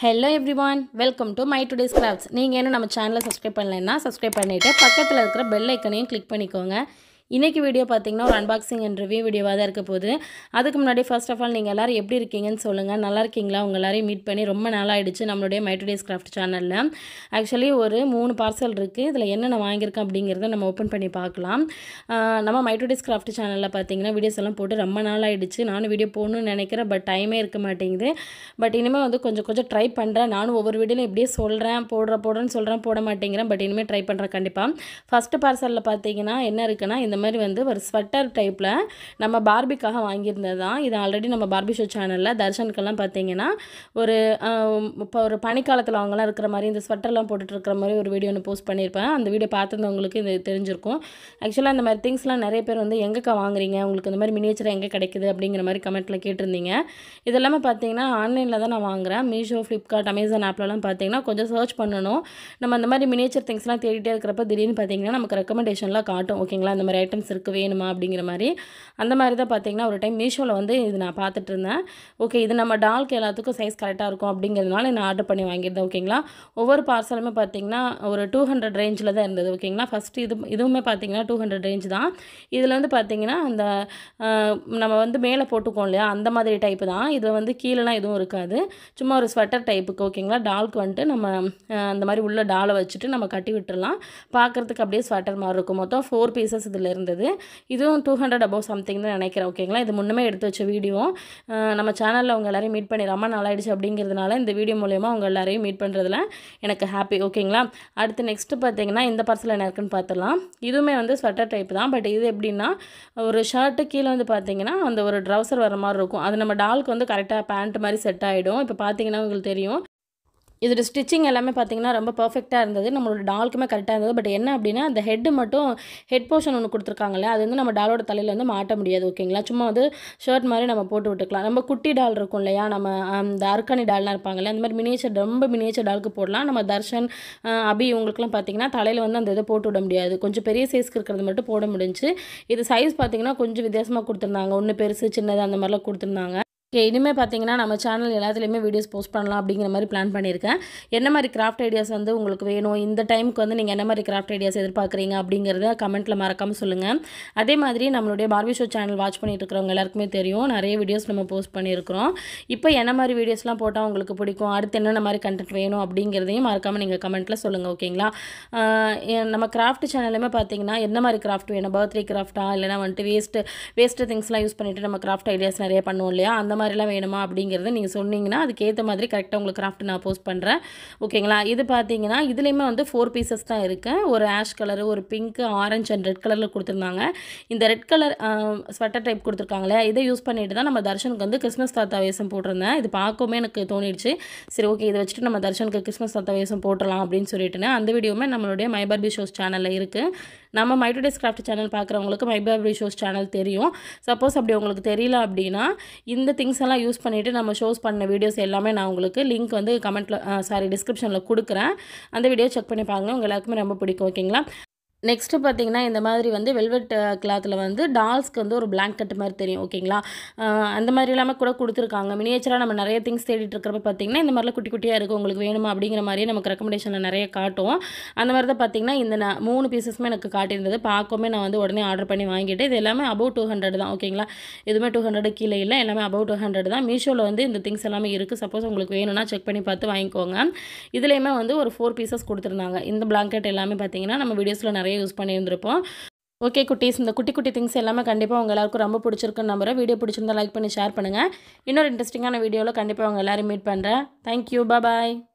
hello everyone welcome to my today's crafts நீங்கள் இன்னும் நம்ம சேனலை சப்ஸ்கிரைப் பண்ணலைன்னா சப்ஸ்கிரைப் பண்ணிவிட்டு பக்கத்தில் இருக்கிற பெல் ஐக்கனையும் கிளிக் பண்ணிக்கோங்க இன்றைக்கி வீடியோ பார்த்தீங்கன்னா ஒரு அன்பாக்சிங் அண்ட் ரிவ்யூ வீடியோவாக தான் இருக்க போகுது அதுக்கு முன்னாடி ஃபர்ஸ்ட் ஆஃப் ஆல் நீங்கள் எல்லோரும் எப்படி இருக்கீங்கன்னு சொல்லுங்கள் நல்லா இருக்கீங்களா உங்கள் எல்லாரையும் மீட் பண்ணி ரொம்ப நாளாகிடுச்சு நம்மளுடைய மை டுடேஸ் கிராஃப்ட் சேனலில் ஆக்சுவலி ஒரு மூணு பார்சல் இருக்குது இதில் என்னென்ன வாங்கியிருக்கேன் அப்படிங்கிறத நம்ம ஓப்பன் பண்ணி பார்க்கலாம் ஆஹ் நம்ம மை டுடேஸ் கிராஃப்ட் சேனலில் பார்த்தீங்கன்னா வீடியோஸ் எல்லாம் போட்டு ரொம்ப நாள் ஆயிடுச்சு நானும் வீடியோ போகணும்னு நினைக்கிறேன் பட் டைமே இருக்க மாட்டேங்குது பட் இனிமேல் வந்து கொஞ்சம் கொஞ்சம் ட்ரை பண்ணுறேன் நானும் ஒவ்வொரு வீடியோலையும் இப்படியே சொல்கிறேன் போடுற போடுறேன்னு சொல்கிறேன் போட மாட்டேங்கிறேன் பட் இனிமேல் ட்ரை பண்ணுறேன் கண்டிப்பாக ஃபஸ்ட்டு பார்சலில் பார்த்தீங்கன்னா என்ன இருக்குன்னா இந்த மாதிரி வந்து ஒரு ஸ்வெட்டர் டைப்பில் நம்ம பார்பிக்காக வாங்கியிருந்தது தான் இது ஆல்ரெடி நம்ம பார்பி ஷோ சேனலில் தர்ஷனுக்கெல்லாம் பார்த்தீங்கன்னா ஒரு ஆஹ், இப்போ ஒரு பனிக்காலத்தில் அவங்களாம் இருக்கிற மாதிரி இந்த ஸ்வெட்டர்லாம் போட்டுட்டு இருக்கிற மாதிரி ஒரு வீடியோ ஒன்று போஸ்ட் பண்ணியிருப்பேன் அந்த வீடியோ பார்த்துருந்தவங்களுக்கு இது தெரிஞ்சிருக்கும் ஆக்சுவலாக இந்த மாதிரி திங்ஸ்லாம் நிறைய பேர் வந்து எங்கேக்கா வாங்குறீங்க உங்களுக்கு இந்த மாதிரி மினியேச்சர் எங்கே கிடைக்குது அப்படிங்கிற மாதிரி கமெண்ட்டில் கேட்டிருந்தீங்க இது எல்லாமே பார்த்தீங்கன்னா ஆன்லைனில் தான் நான் வாங்குறேன் மீஷோ ஃப்ளிப்கார்ட் அமேசான் ஆப்லலாம் பார்த்தீங்கன்னா கொஞ்சம் சர்ச் பண்ணணும் நம்ம அந்த மாதிரி மினியேச்சர் திங்ஸ்லாம் தேடிட்டே இருக்கிறப்ப திடீர்னு பார்த்தீங்கன்னா நமக்கு ரெக்கமெண்டேஷன்லாம் காட்டும் ஓகேங்களா இந்த மாதிரி ஐட்டம்ஸ் இருக்குது வேணுமா அப்படிங்கிற மாதிரி அந்த மாதிரி தான் பார்த்தீங்கன்னா ஒரு டைம் மீஷோவில் வந்து இது நான் பார்த்துட்டு இருந்தேன் ஓகே இது நம்ம டால்க்கு எல்லாத்துக்கும் சைஸ் கரெக்டாக இருக்கும் அப்படிங்கிறதுனால நான் ஆர்டர் பண்ணி வாங்கியிருந்தேன் ஓகேங்களா ஒவ்வொரு பார்சலுமே பார்த்தீங்கன்னா ஒரு டூ ஹண்ட்ரட் ரேஞ்சில் தான் இருந்தது ஓகேங்களா ஃபஸ்ட்டு இது இதுவுமே பார்த்தீங்கன்னா டூ ஹண்ட்ரட் ரேஞ்ச் தான் இதில் வந்து பார்த்தீங்கன்னா அந்த ஆஹ், நம்ம வந்து மேலே போட்டுக்கோம் இல்லையா அந்த மாதிரி டைப்பு தான் இதில் வந்து கீழெலாம் எதுவும் இருக்காது சும்மா ஒரு ஸ்வெட்டர் டைப்புக்கு ஓகேங்களா டால்க்கு வந்துட்டு நம்ம ஆஹ், அந்த மாதிரி உள்ள டாலை வச்சுட்டு நம்ம கட்டி விட்டுறலாம் பார்க்குறதுக்கு அப்படியே ஸ்வெட்டர் மாதிரி இருக்கும் மொத்தம் ஃபோர் பீசஸ் இதில் இருந்தது இதுவும் டூ ஹண்ட்ரட் அபவ் சம்திங் தான் நினைக்கிறேன் ஓகேங்களா இது முன்னமே எடுத்து வச்ச வீடியோ நம்ம சேனலில் அவங்க எல்லாரையும் மீட் பண்ணி ரொம்ப நாளாயிடுச்சு அப்படிங்கிறதுனால இந்த வீடியோ மூலயமா அவங்க எல்லாரையும் மீட் பண்ணுறதுல எனக்கு ஹாப்பி ஓகேங்களா அடுத்து நெக்ஸ்ட்டு பார்த்தீங்கன்னா இந்த பார்சல் என்ன இருக்குன்னு பார்த்துடலாம் இதுவுமே வந்து ஸ்வெட்டர் டைப் தான் பட் இது எப்படின்னா ஒரு ஷர்ட்டு கீழே வந்து பார்த்தீங்கன்னா அந்த ஒரு ட்ரௌசர் வர மாதிரி இருக்கும் அது நம்ம டாலுக்கு வந்து கரெக்டாக பேண்ட் மாதிரி செட் ஆகிடும் இப்போ பார்த்தீங்கன்னா உங்களுக்கு தெரியும் இதோட ஸ்டிச்சிங் எல்லாமே பார்த்தீங்கன்னா ரொம்ப பர்ஃபெக்டாக இருந்தது நம்மளோட டாலுக்குமே கரெக்டாக இருந்தது பட் என்ன அப்படின்னா அந்த ஹெட்டு மட்டும் ஹெட் போர்ஷன் ஒன்று கொடுத்துருக்காங்களே அது வந்து நம்ம டாலோட தலையில் வந்து மாட்ட முடியாது ஓகேங்களா சும்மா வந்து ஷர்ட் மாதிரி நம்ம போட்டு விட்டுக்கலாம் நம்ம குட்டி டால் இருக்கும் இல்லையா நம்ம அந்த அர்க்கனி டால்லாம் இருப்பாங்கல்ல அந்த மாதிரி மினியேச்சர் ரொம்ப மினியேச்சர் டாலுக்கு போடலாம் நம்ம தர்ஷன் அஹ், அபி இவங்களுக்குலாம் பார்த்தீங்கன்னா தலையில் வந்து அந்த இதை போட்டு விட முடியாது கொஞ்சம் பெரிய சைஸ்க்கு இருக்கிறது மட்டும் போட முடிஞ்சுச்சு இது சைஸ் பார்த்தீங்கன்னா கொஞ்சம் வித்தியாசமாக கொடுத்துருந்தாங்க ஒன்று பெருசு சின்னது அந்த மாதிரிலாம் கொடுத்துருந்தாங்க ஓகே இனிமேல் பார்த்தீங்கன்னா நம்ம சேனல் எல்லாத்துலேயுமே வீடியோஸ் போஸ்ட் பண்ணலாம் அப்படிங்கிற மாதிரி பிளான் பண்ணியிருக்கேன் என்ன மாதிரி கிராஃப்ட் ஐடியாஸ் வந்து உங்களுக்கு வேணும் இந்த டைமுக்கு வந்து நீங்கள் என்ன மாதிரி கிராஃப்ட் ஐடியாஸ் எதிர்பார்க்குறீங்க அப்படிங்கிறத கமெண்ட்டில் மறக்காமல் சொல்லுங்கள் அதே மாதிரி நம்மளுடைய பார்பி ஷோ சேனல் வாட்ச் பண்ணிட்டு இருக்கிறவங்க எல்லாருக்குமே தெரியும் நிறைய வீடியோஸ் நம்ம போஸ்ட் பண்ணியிருக்கிறோம் இப்போ என்ன மாதிரி வீடியோஸ்லாம் போட்டால் உங்களுக்கு பிடிக்கும் அடுத்து என்னென்ன மாதிரி கண்டென்ட் வேணும் அப்படிங்கிறதையும் மறக்காமல் நீங்கள் கமெண்ட்டில் சொல்லுங்கள் ஓகேங்களா ஆஹ் எ- நம்ம கிராஃப்ட் சேனல்லையுமே பார்த்தீங்கன்னா என்ன மாதிரி கிராஃப்ட் வேணும் பர்த்டே கிராஃப்ட்டா இல்லைனா வந்துட்டு வேஸ்ட்டு வேஸ்ட்டு திங்ஸ்லாம் யூஸ் பண்ணிவிட்டு நம்ம கிராஃப்ட் ஐடியாஸ் நிறைய பண்ணுவோம் இல்லையா அந்த மாதிரிலாம் வேணுமா அப்படிங்கிறத நீங்கள் சொன்னீங்கன்னா அதுக்கேற்ற மாதிரி கரெக்டாக உங்களுக்கு கிராஃப்ட் நான் போஸ்ட் பண்ணுறேன் ஓகேங்களா இது பார்த்தீங்கன்னா இதுலேயுமே வந்து ஃபோர் பீசஸ் தான் இருக்குது ஒரு ஆஷ் கலர் ஒரு பிங்க் ஆரஞ்சு அண்ட் ரெட் கலரில் கொடுத்துருந்தாங்க இந்த ரெட் கலர் ஸ்வெட்டர் டைப் கொடுத்துருக்காங்களே இதை யூஸ் பண்ணிட்டு தான் நம்ம தர்ஷனுக்கு வந்து கிறிஸ்மஸ் தாத்தா வேஷம் போட்டிருந்தேன் இது பார்க்கவுமே எனக்கு தோணிடுச்சு சரி ஓகே இதை வச்சுட்டு நம்ம தர்ஷனுக்கு கிறிஸ்மஸ் தாத்தா வேஷம் போட்டுடலாம் அப்படின்னு சொல்லிட்டுனே அந்த வீடியோவுமே நம்மளுடைய மை பார்பி ஷோஸ் சேனலில் இருக்குது நம்ம மை டுடேஸ் கிராஃப்ட் சேனல் பார்க்குறவங்களுக்கு மை பார்பி ஷோஸ் சேனல் தெரியும் சப்போஸ் அப்படி உங்களுக்கு தெரியல அப்படின்னா இந்த திங்ஸ் எல்லாம் யூஸ் பண்ணிவிட்டு நம்ம ஷோஸ் பண்ண வீடியோஸ் எல்லாமே நான் உங்களுக்கு லிங்க் வந்து கமெண்ட்டில் சாரி டிஸ்கிரிப்ஷனில் கொடுக்குறேன் அந்த வீடியோ செக் பண்ணி பாருங்க உங்க எல்லாருக்குமே ரொம்ப பிடிக்கும் ஓகேங்களா நெக்ஸ்ட்டு பார்த்தீங்கன்னா இந்த மாதிரி வந்து வெல்வெட் கிளாத்தில் வந்து டால்ஸ்க்கு வந்து ஒரு blanket மாதிரி தெரியும் ஓகேங்களா அஹ் அந்த மாதிரி இல்லாமல் கூட கொடுத்துருக்காங்க மினியேச்சராக நம்ம நிறைய திங்ஸ் தேடிட்டு இருக்கிறப்ப பார்த்தீங்கன்னா இந்த மாதிரிலாம் குட்டி குட்டியாக இருக்குது உங்களுக்கு வேணுமா அப்படிங்கிற மாதிரி நமக்கு ரெக்கமெண்டேஷனில் நிறைய காட்டும் அந்த மாதிரி தான் பார்த்தீங்கன்னா இந்த நான் மூணு பீசஸுமே எனக்கு காட்டியிருந்தது பார்க்கவுமே நான் வந்து உடனே ஆர்டர் பண்ணி வாங்கிட்டு இது எல்லாமே அபவ் டூ ஹண்ட்ரட் தான் ஓகேங்களா எதுவுமே டூ ஹண்ட்ரட் கீழே இல்லை எல்லாமே அபவ் டூ ஹண்ட்ரட் தான் மீஷோவில் வந்து இந்த திங்ஸ் எல்லாமே இருக்குது சப்போஸ் உங்களுக்கு வேணும்னா செக் பண்ணி பார்த்து வாங்கிக்கோங்க இதுலேயுமே வந்து ஒரு ஃபோர் பீசஸ் கொடுத்துருந்தாங்க இந்த blanket எல்லாமே பார்த்தீங்கன்னா நம்ம வீடியோஸில் நிறைய யூஸ் பண்ணியிருந்திருப்போம் ஓகே குட்டீஸ் இந்த குட்டி குட்டி திங்ஸ் எல்லாமே கண்டிப்பாக உங்கள் எல்லாருக்கும் ரொம்ப பிடிச்சிருக்குன்னு நம்புறேன் வீடியோ பிடிச்சிருந்தா லைக் பண்ணி ஷேர் பண்ணுங்கள் இன்னொரு இன்ட்ரெஸ்டிங்கான வீடியோவில் கண்டிப்பாக உங்கள் எல்லாரும் மீட் பண்ணுறேன் தேங்க்யூ பாய்